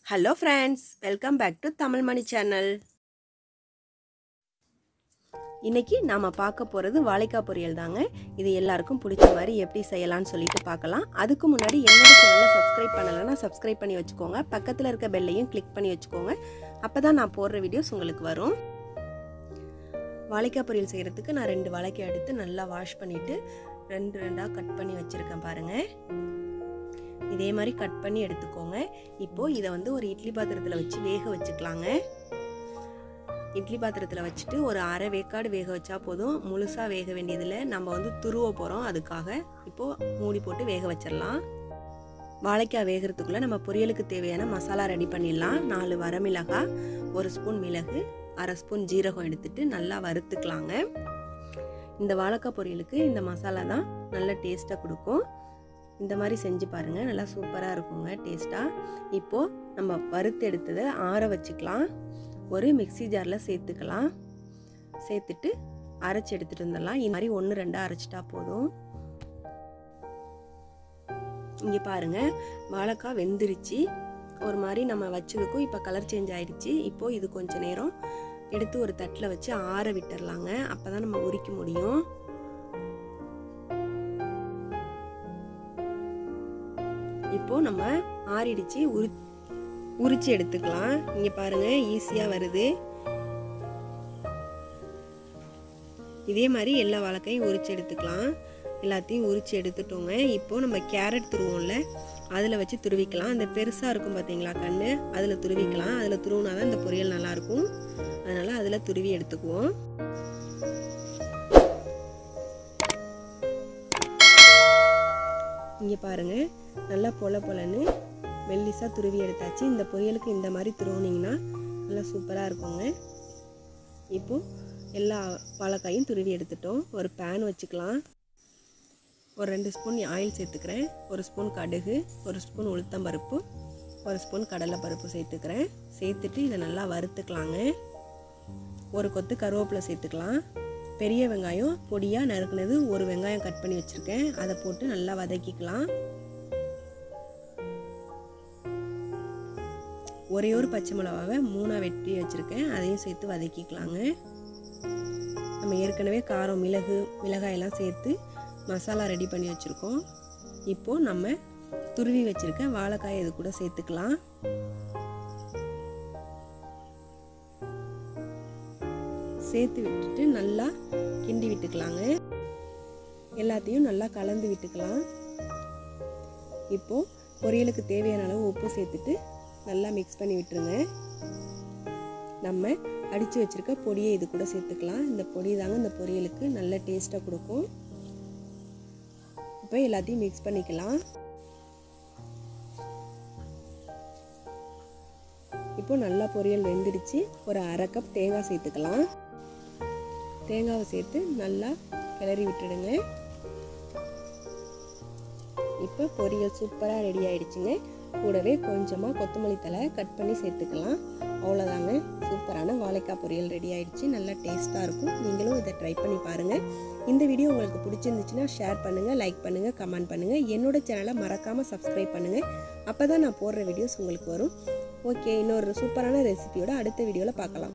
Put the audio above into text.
hello friends welcome back to Tamil Mani channel இன்னைக்கு நாம் பார்க்க போகிறது வாழைக்காய் பொரியல் தாங்க இது எல்லாருக்கும் பிடிச்ச மாதிரி எப்படி செய்யலாம்னு சொல்லிட்டு பார்க்கலாம் அதுக்கு முன்னாடி என்னோட சேனலை சப்ஸ்கிரைப் பண்ணலைன்னா சப்ஸ்கிரைப் பண்ணி வச்சுக்கோங்க பக்கத்தில் இருக்க பெல்லையும் கிளிக் பண்ணி வச்சுக்கோங்க அப்போ தான் நான் போடுற வீடியோஸ் உங்களுக்கு வரும் வாழைக்காய் பொரியல் செய்கிறதுக்கு நான் ரெண்டு வாழைக்காய் எடுத்து நல்லா வாஷ் பண்ணிவிட்டு ரெண்டு ரெண்டாக கட் பண்ணி வச்சுருக்கேன் பாருங்கள் இதே மாதிரி கட் பண்ணி எடுத்துக்கோங்க இப்போது இதை வந்து ஒரு இட்லி பாத்திரத்தில் வச்சு வேக வச்சுக்கலாங்க இட்லி பாத்திரத்தில் வச்சுட்டு ஒரு அரை வேக்காடு வேக வச்சா போதும் முழுசாக வேக வேண்டியதில் நம்ம வந்து துருவ போகிறோம் அதுக்காக இப்போது மூடி போட்டு வேக வச்சிடலாம் வாழைக்காய் வேகிறதுக்குள்ளே நம்ம பொரியலுக்கு தேவையான மசாலா ரெடி பண்ணிடலாம் நாலு வரமிளகாய் ஒரு ஸ்பூன் மிளகு அரை ஸ்பூன் ஜீரகம் எடுத்துட்டு நல்லா வறுத்துக்கலாங்க இந்த வாழைக்காய் பொரியலுக்கு இந்த மசாலா தான் நல்ல டேஸ்ட்டாக கொடுக்கும் இந்த மாதிரி செஞ்சு பாருங்கள் நல்லா சூப்பராக இருக்குங்க டேஸ்ட்டாக இப்போது நம்ம வறுத்து எடுத்ததை ஆற வச்சுக்கலாம் ஒரு மிக்சி ஜாரில் சேர்த்துக்கலாம் சேர்த்துட்டு அரைச்சி எடுத்துகிட்டு வந்துடலாம் இந்த மாதிரி ஒன்று ரெண்டாக அரைச்சிட்டா போதும் இங்கே பாருங்கள் வாழைக்காய் வெந்துருச்சு ஒரு மாதிரி நம்ம வச்சதுக்கும் இப்போ கலர் சேஞ்ச் ஆயிடுச்சு இப்போது இது கொஞ்ச நேரம் எடுத்து ஒரு தட்டில் வச்சு ஆற விட்டுறலாங்க அப்போ தான் நம்ம உரிக்க முடியும் இப்போ நம்ம ஆறிடுச்சு உரி உரிச்சு எடுத்துக்கலாம் இங்க பாருங்க ஈஸியா வருது இதே மாதிரி எல்லா வாழைக்காயும் உரிச்சு எடுத்துக்கலாம் எல்லாத்தையும் உரிச்சு எடுத்துட்டோங்க இப்போ நம்ம கேரட் துருவோம்ல அதில் வச்சு துருவிக்கலாம் அந்த பெருசாக இருக்கும் பார்த்தீங்களா கண்ணு அதில் துருவிக்கலாம் அதில் துருவினா தான் இந்த பொரியல் நல்லாயிருக்கும் அதனால் அதில் துருவி எடுத்துக்குவோம் இங்கே பாருங்கள் நல்லா பொல பொலன்னு மெல்லிசாக துருவி எடுத்தாச்சு இந்த பொரியலுக்கு இந்த மாதிரி துருவுனிங்கன்னா நல்லா சூப்பராக இருக்குங்க இப்போது எல்லா வாழைக்காயும் துருவி எடுத்துட்டோம் ஒரு பேன் வச்சுக்கலாம் ஒரு ரெண்டு ஸ்பூன் ஆயில் சேர்த்துக்கிறேன் ஒரு ஸ்பூன் கடுகு ஒரு ஸ்பூன் உளுத்தம்பருப்பு ஒரு ஸ்பூன் கடலைப்பருப்பு சேர்த்துக்கிறேன் சேர்த்துட்டு இதை நல்லா வறுத்துக்கலாங்க ஒரு கொத்து கருவேப்பிலை சேர்த்துக்கலாம் பெரிய வெங்காயம் பொடியாக நறுக்குனது ஒரு வெங்காயம் கட் பண்ணி வச்சுருக்கேன் அதை போட்டு நல்லா வதக்கிக்கலாம் ஒரே ஒரு பச்சை மிளகாவை மூணாக வெட்டி வச்சுருக்கேன் அதையும் சேர்த்து வதக்கிக்கலாங்க நம்ம ஏற்கனவே காரம் மிளகு மிளகாயெல்லாம் சேர்த்து மசாலா ரெடி பண்ணி வச்சுருக்கோம் இப்போது நம்ம துருவி வச்சுருக்க வாழைக்காய் இது கூட சேர்த்துக்கலாம் சேர்த்து விட்டுட்டு நல்லா கிண்டி விட்டுக்கலாங்க எல்லாத்தையும் நல்லா கலந்து விட்டுக்கலாம் இப்போது பொரியலுக்கு தேவையான அளவு உப்பு சேர்த்துட்டு நல்லா மிக்ஸ் பண்ணி விட்டுருங்க நம்ம அடித்து வச்சுருக்க பொடியை இது கூட சேர்த்துக்கலாம் இந்த பொடி தாங்க இந்த பொரியலுக்கு நல்ல டேஸ்ட்டாக கொடுக்கும் இப்போ எல்லாத்தையும் மிக்ஸ் பண்ணிக்கலாம் இப்போ நல்லா பொரியல் வெந்துடுச்சு ஒரு அரை கப் தேங்காய் சேர்த்துக்கலாம் தேங்காவை சேர்த்து நல்லா கிளறி விட்டுடுங்க இப்போ பொரியல் சூப்பராக ரெடி ஆயிடுச்சுங்க கூடவே கொஞ்சமாக கொத்தமல்லி தலை கட் பண்ணி சேர்த்துக்கலாம் அவ்வளோதாங்க சூப்பரான வாழைக்காய் பொரியல் ரெடி ஆயிடுச்சு நல்லா டேஸ்ட்டாக இருக்கும் நீங்களும் இதை ட்ரை பண்ணி பாருங்கள் இந்த வீடியோ உங்களுக்கு பிடிச்சிருந்துச்சுன்னா ஷேர் பண்ணுங்கள் லைக் பண்ணுங்கள் கமெண்ட் பண்ணுங்கள் என்னோட சேனலை மறக்காமல் சப்ஸ்கிரைப் பண்ணுங்கள் அப்போ தான் நான் போடுற வீடியோஸ் உங்களுக்கு வரும் ஓகே இன்னொரு சூப்பரான ரெசிபியோட அடுத்த வீடியோவில் பார்க்கலாம்